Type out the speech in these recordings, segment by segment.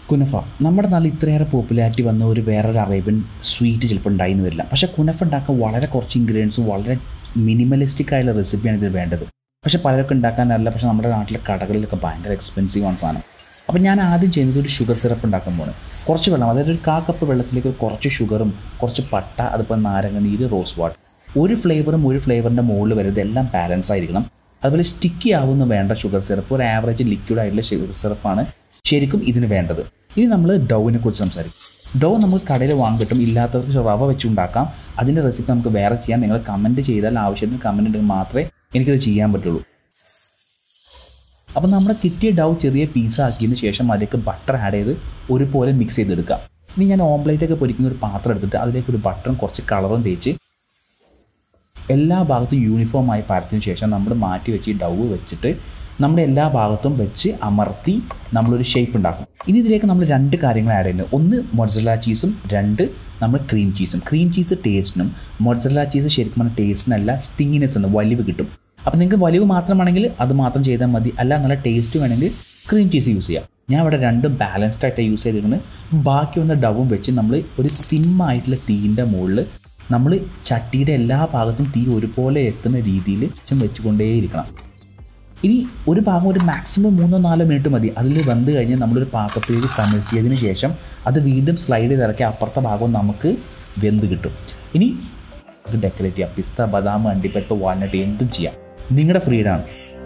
കുനഫ നമ്മുടെ നാട്ടിൽ ഇത്രയേറെ പോപ്പുലാരിറ്റി വന്ന ഒരു വേറൊരു അറേബ്യൻ സ്വീറ്റ് ചിലപ്പോൾ ഉണ്ടായിന്ന് വരില്ല പക്ഷേ കുനഫ ഉണ്ടാക്കാൻ വളരെ കുറച്ച് ഇൻഗ്രീഡിയൻസ് വളരെ മിനിമലിസ്റ്റിക് ആയുള്ള റെസിപ്പിയാണ് ഇതിൽ വേണ്ടത് പക്ഷേ പലർക്കും ഉണ്ടാക്കാനല്ല പക്ഷേ നമ്മുടെ നാട്ടിലെ കടകളിലൊക്കെ ഭയങ്കര എക്സ്പെൻസീവ് ആണ് സാധനം അപ്പോൾ ഞാൻ ആദ്യം ചെയ്യുന്നത് ഒരു ഷുഗർ സിറപ്പ് ഉണ്ടാക്കാൻ പോണ് കുറച്ച് വെള്ളം അതായത് ഒരു കാ കപ്പ് വെള്ളത്തിലേക്ക് കുറച്ച് ഷുഗറും കുറച്ച് പട്ട അതുപോലെ നാരങ്ങ നീര് റോസ് വാട്ടർ ഒരു ഫ്ലേവറും ഒരു ഫ്ലേവറിൻ്റെ മുകളിൽ വരുന്നത് എല്ലാം ബാലൻസ് ആയിരിക്കണം അതുപോലെ സ്റ്റിക്കി ആവുന്ന വേണ്ട ഷുഗർ സിറപ്പ് ഒരു ആവറേജ് ലിക്വിഡ് ആയിട്ടുള്ള ഷുഗർ സിറപ്പാണ് ശരിക്കും ഇതിന് വേണ്ടത് ഇനി നമ്മൾ ഡൗവിനെ കുറിച്ച് സംസാരിക്കും ഡോ നമുക്ക് കടയിൽ വാങ്ങാൻ കിട്ടും ഇല്ലാത്തവർക്ക് റവ വെച്ചുണ്ടാക്കാം അതിൻ്റെ റെസിപ്പി നമുക്ക് വേറെ ചെയ്യാം നിങ്ങൾ കമൻറ്റ് ചെയ്താൽ ആവശ്യത്തിന് കമൻറ്റ് ഉണ്ടെങ്കിൽ മാത്രമേ എനിക്കത് ചെയ്യാൻ പറ്റുള്ളൂ അപ്പോൾ നമ്മുടെ കിട്ടിയ ഡൗ ചെറിയ പീസ് ആക്കിയതിന് ശേഷം അതിലേക്ക് ബട്ടർ ആഡ് ചെയ്ത് ഒരുപോലെ മിക്സ് ചെയ്തെടുക്കാം ഇനി ഞാൻ ഓംപ്ലേറ്റ് ഒക്കെ പൊരിക്കുന്ന ഒരു പാത്രം എടുത്തിട്ട് അതിലേക്ക് ഒരു ബട്ടറും കുറച്ച് കളറും തേച്ച് എല്ലാ ഭാഗത്തും യൂണിഫോം ആയി പരത്തിയതിനു ശേഷം നമ്മൾ മാറ്റി വെച്ച് ഈ ഡൗ വെച്ചിട്ട് നമ്മുടെ എല്ലാ ഭാഗത്തും വെച്ച് അമർത്തി നമ്മളൊരു ഷേപ്പ് ഉണ്ടാക്കും ഇനി ഇതിലേക്ക് നമ്മൾ രണ്ട് കാര്യങ്ങൾ ആഡ് ചെയ്യുന്നത് ഒന്ന് മൊഡ്സല ചീസും രണ്ട് നമ്മൾ ക്രീം ചീസും ക്രീം ചീസ് ടേസ്റ്റിനും മൊഡ്സല ചീസ് ശരിക്കും പറഞ്ഞാൽ ടേസ്റ്റിനല്ല സ്റ്റിങ്ങിനെസ് ഉണ്ട് വലിവ് കിട്ടും അപ്പോൾ നിങ്ങൾക്ക് വലിവ് മാത്രമാണെങ്കിൽ അത് മാത്രം ചെയ്താൽ മതി അല്ല നല്ല ടേസ്റ്റ് വേണമെങ്കിൽ ക്രീം ചീസ് യൂസ് ചെയ്യാം ഞാൻ ഇവിടെ രണ്ടും ബാലൻസ്ഡ് ആയിട്ട് യൂസ് ചെയ്തിരിക്കുന്നത് ബാക്കി വന്ന ഡവും വെച്ച് നമ്മൾ ഒരു സിം ആയിട്ടുള്ള തീൻ്റെ മുകളിൽ നമ്മൾ ചട്ടിയുടെ എല്ലാ ഭാഗത്തും തീ ഒരുപോലെ എത്തുന്ന രീതിയിൽ വെച്ചുകൊണ്ടേയിരിക്കണം ഇനി ഒരു ഭാഗം ഒരു മാക്സിമം മൂന്നോ നാലോ മിനിറ്റ് മതി അതിൽ വെന്ത് കഴിഞ്ഞ് നമ്മളൊരു പാത്രത്തിലേക്ക് കമിഴ്ത്തിയതിന് ശേഷം അത് വീണ്ടും സ്ലൈഡ് ചെയ്ത് ഇറക്കി അപ്പുറത്തെ ഭാഗം നമുക്ക് വെന്ത് കിട്ടും ഇനി അത് ഡെക്കറേറ്റ് ചെയ്യാം പിസ്ത ബദാം അണ്ടിപ്പരിപ്പ് വാൽനട്ട് എന്തും ചെയ്യാം നിങ്ങളുടെ ഫ്രീഡാണ്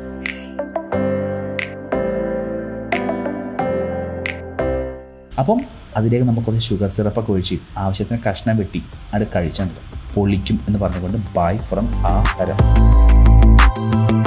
അപ്പം അതിലേക്ക് നമുക്ക് കുറച്ച് ഷുഗർ സിറപ്പൊക്കെ ഒഴിച്ച് ആവശ്യത്തിന് കഷ്ണം വെട്ടി അത് കഴിച്ചാൽ പൊളിക്കും എന്ന് പറഞ്ഞുകൊണ്ട് ബൈ ഫ്രം ആ ഹരം